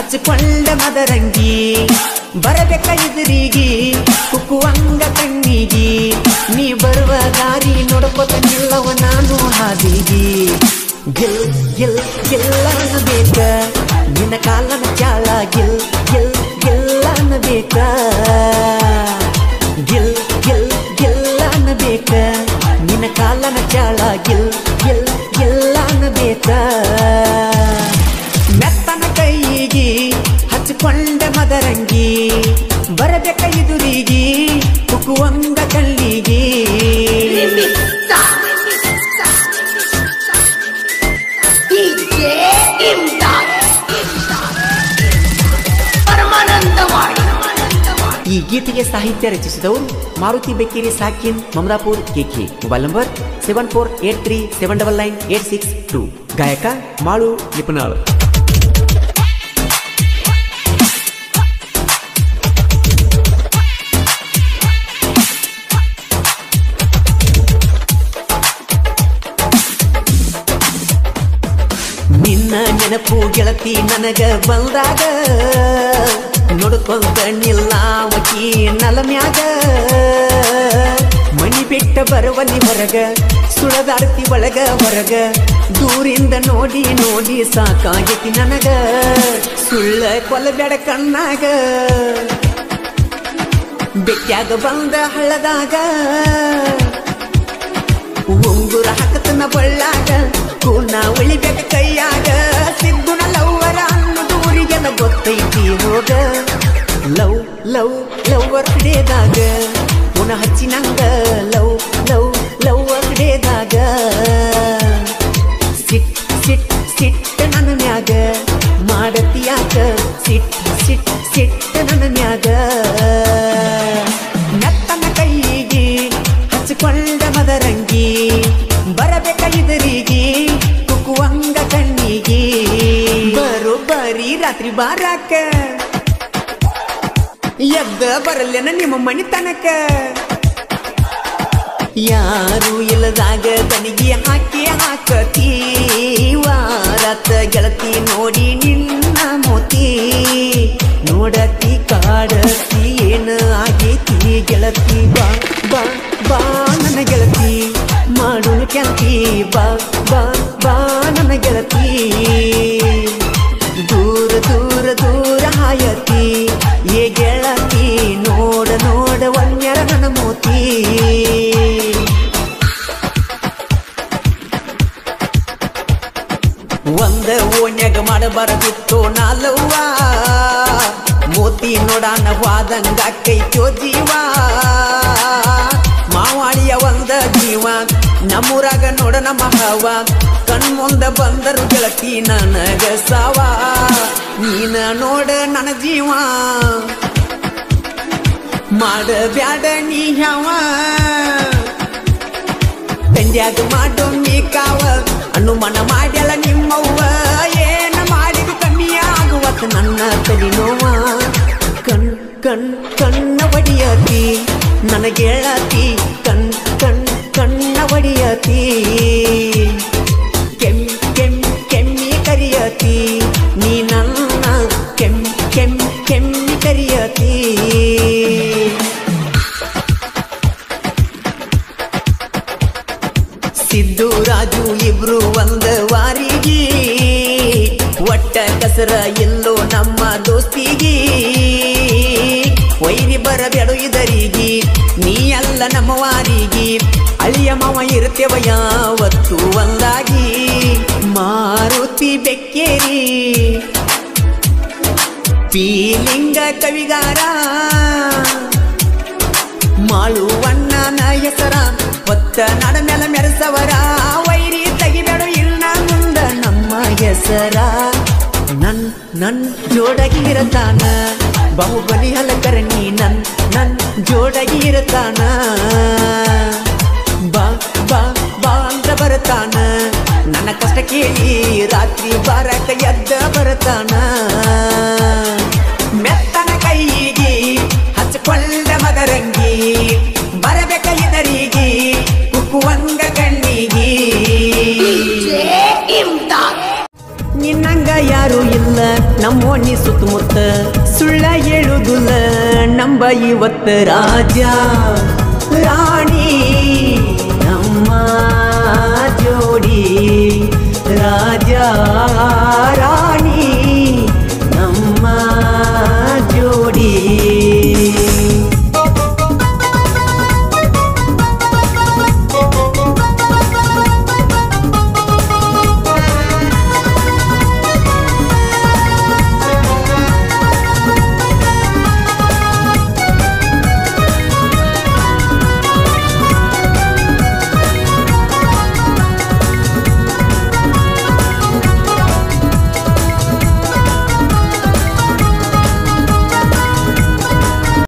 ಹಚ್ಚಿಕೊಂಡ ಮದರಂಗಿ ಬರಬೇಕ ಎದುರಿಗೆ ಕುಕ್ಕುವಂಗ ಕಣ್ಣಿಗಿ ನೀ ಬರುವ ದಾರಿ ನೋಡ್ಕೊತ ನಿಲ್ಲವ ನಾನು ಹಾದಿಗಿ ಗಿಲ್ ಗಿಲ್ ಗಿಲ್ಲ ಅನ್ನಬೇಕ ನಿನ್ನ ಕಾಲನ ಚಾಳ ಗಿಲ್ ಗಿಲ್ ಗಿಲ್ಲ ಅನ್ನಬೇಕ ಗಿಲ್ ಗಿಲ್ ಗಿಲ್ಲ ಅನ್ನಬೇಕ ನಿನ್ನ ಕಾಲನ ಚಾಳ ಗಿಲ್ ಗಿಲ್ ಗಿಲ್ಲ ಅನ್ನಬೇಕ ಮೆತ್ತನ ಕೈಗಿ ಹಚ್ಚಿಕೊಂಡ ಮದರಂಗಿ ಬರಬೇಕ ಎದುರಿಗೆ ಕುಕ್ಕುವಂಗ ಕಳ್ಳಿಗಿ DJ ಇಮ್ದಾದ್. ಪರಮಾನಂದವಾಡಿ ಈ ಗೀತೆಗೆ ಸಾಹಿತ್ಯ ರಚಿಸಿದವರು ಮಾರುತಿ ಬೆಕ್ಕೇರಿ ಸಾಕಿನ್ ಮಮದಾಪುರ್ ಕೆಕೆ mobile number seven four eight three seven double nine eight six two ಗಾಯಕ ಮಾಳು ನಿಪುಣಾಳ್ ನಿನ್ನ ನೆನಪು ಗೆಳತಿ ನನಗ ಬಂದಾಗ ನೋಡ್ಕೊಂತ ನಿಲ್ಲಾವಕಿ ನಲಮ್ಯಾಗ ಮಣಿ ಬಿಟ್ಟ ಬರುವಲ್ಲಿ ಹೊರಗ ಸುಳದಾಡ್ತಿ ಒಳಗ ಹೊರಗ ದೂರಿಂದ ನೋಡಿ ನೋಡಿ ಸಾಕಾಗೈತಿ ನನಗ ಸುಳ್ಳ ಕೊಲಬೇಡ ಕಣ್ಣಾಗ ಬೆಟ್ಟ್ಯಾಗ ಬಂದ ಹಳ್ಳದಾಗ ಉಂಗುರ ಹಾಕತನ ಬಳ್ಳಾಗ ಕೂನ ಉಳಿಬೇಕ ಕೈಯಾಗ ಸಿದ್ದುನ ಲವ್ವರ ಅನ್ನೋದು ಊರಿಗೆಲ್ಲ ಗೊತ್ತೈತಿ ಹೋಗ ಲವ್ ಲವ್ ಲವ್ವರ್ ಕಡೆದಾಗ ಪುನಃ ಹಚ್ಚಿನಂಗ ಲವ್ ಲವ್ ಲವ್ವರ್ ಕಡೆದಾಗ ಸಿಟ್ ಸಿಟ್ ಸಿಟ್ಟ ನನ್ನ ಮ್ಯಾಗ ಮಾಡತಿಯಾಕ ಸಿಟ್ ಸಿಟ್ ಸಿಟ್ಟ ನನ್ನ ಮ್ಯಾಗ ನತ್ತನ ಕೈಗೆ ಹಚ್ಚಿಕೊಂಡ ಮದರಂಗಿ ಬರಬೇಕ ಇದರಿಗೆ ಕುಕ್ಕುವಂಗ ಕಣ್ಣಿಗೆ ಬರು ಬರೀ ರಾತ್ರಿ ಬಾರಾಕ ಎದ್ದ ಬರಲ್ಲೇನ ನಿಮ್ಮ ಮನಿ ತನಕ ಯಾರು ಇಲ್ಲದಾಗ ತನಿಗೆ ಹಾಕಿ ಹಾಕತಿ ವಾರತ ಗೆಳತಿ ನೋಡಿ ನಿನ್ನ ಮೋತಿ ನೋಡತಿ ಕಾಡತಿ ಏನ ಆಗೈತಿ ಗೆಳತಿ ಬಾ ಬಾ ಬಾ ನನ್ನ ಗೆಳತಿ ಮಾಡೋನು ಕೆಂತಿ ಬಾ ಬಾ ಬಾ ನನ್ನ ಗೆಳತಿ ದೂರ ದೂರ ದೂರ ಹಾಯತಿ ಏ ಗೆಳತಿ ನೋಡ ನೋಡ ಒನ್ಯರ ನನ್ನ ಮೋತಿ ಒಂದ ಓಣ್ಯಾಗ ಮಾಡಬಾರದಿತ್ತು ನಾಲವ್ವ ಮೋತಿ ನೋಡಾನ ವಾದಂಗ ಕೈತೋ ಜೀವ ಮಾವಾಳಿಯ ಒಂದ ಜೀವ ನಮ್ಮೂರಾಗ ನೋಡ ನಮ್ಮ ಹವ ಕಣ್ಮುಂದ ಬಂದರು ಗೆಳತಿ ನನಗ ಸಾವ ನೀನ ನೋಡ ನನ್ನ ಜೀವ ಮಾಡಬ್ಯಾಡ ನೀ ಯಾವ ತಂಡ್ಯಾಗ ಮಾಡೋ ನೀ ಕಾವ ಅನುಮಾನ ಮಾಡ್ಯಲ್ಲ ನಿಮ್ಮವ್ವ ಏನ ಮಾಡಿದ ಕಮ್ಮಿ ಆಗುವತ್ತ ನನ್ನ ತಲಿ ನೋವ ಕಣ್ ಕಣ್ ಕಣ್ಣ ಒಡಿಯತಿ ನನಗೇಳತಿ ಕಣ್ ಕಣ್ ಕಣ್ಣ ಒಡಿಯತಿ ಕೆಮ್ ಕೆಮ್ ಕೆಮ್ಮಿ ಕರಿಯತಿ ನೀ ನನ್ನ ಕೆಮ್ ಕೆಮ್ ಕೆಮ್ಮಿ ಕರಿಯತಿ ಸಿದ್ದು ರಾಜು ಇಬ್ರು ಒಂದ ವಾರಿಗೆ ಒಟ್ಟ ಕಸರ ಎಲ್ಲೋ ನಮ್ಮ ದೋಸ್ತಿಗೆ ವೈರಿ ಬರಬೇಡು ಇದರಿಗೆ ನೀ ಅಲ್ಲ ನಮ್ಮ ವಾರಿಗೆ ಅಳಿಯ ಮಾವ ಇರ್ತೇವ ಯಾವತ್ತು ಒಂದಾಗಿ ಮಾರುತಿ ಬೆಕ್ಕೇರಿ ಪೀಲಿಂಗ ಕವಿಗಾರ ಮಾಳುವಣ್ಣನ ಹೆಸರ ಹೊತ್ತ ನಡ ಮೇಲೆ ಮೆರೆಸವರ ವೈರಿ ತೆಗಿಬೇಡು ಇಲ್ಲ ಮುಂದ ನಮ್ಮ ಹೆಸರ ನನ್ ನನ್ ಜೋಡಗಿ ಇರತಾನ ಬಾಹುಬಲಿ ಹಲಕರಣಿ ನನ್ ನನ್ ಜೋಡಗಿ ಇರತಾನ ಬಾ ಬಾ ಬಾ ಅಂತ ಬರತಾನ ನನ್ನ ಕಷ್ಟ ಕೇಳಿ ರಾತ್ರಿ ಬಾರಕ ಎದ್ದ ಬರತಾನ ಮೆತ್ತನ ಕೈಗೆ ಹಚ್ಕೊಂಡ ಮದರಂಗಿ ಬರಬೇಕ ಇದರಿಗೆ ಕುಕ್ಕುವಂಗ ಕಣ್ಣಿಗೆ DJ ಇಮ್ದಾದ್. ನಿನ್ನಂಗ ಯಾರು ಇಲ್ಲ ನಮ್ಮೋನಿ ಸುತ್ತಮುತ್ತ ಸುಳ್ಳ ಹೇಳುದಿಲ್ಲ ನಂಬ ಇವತ್ತ ರಾಜ ರಾಣಿ ನಮ್ಮ ಜೋಡಿ ರಾಜ ರಾಣಿ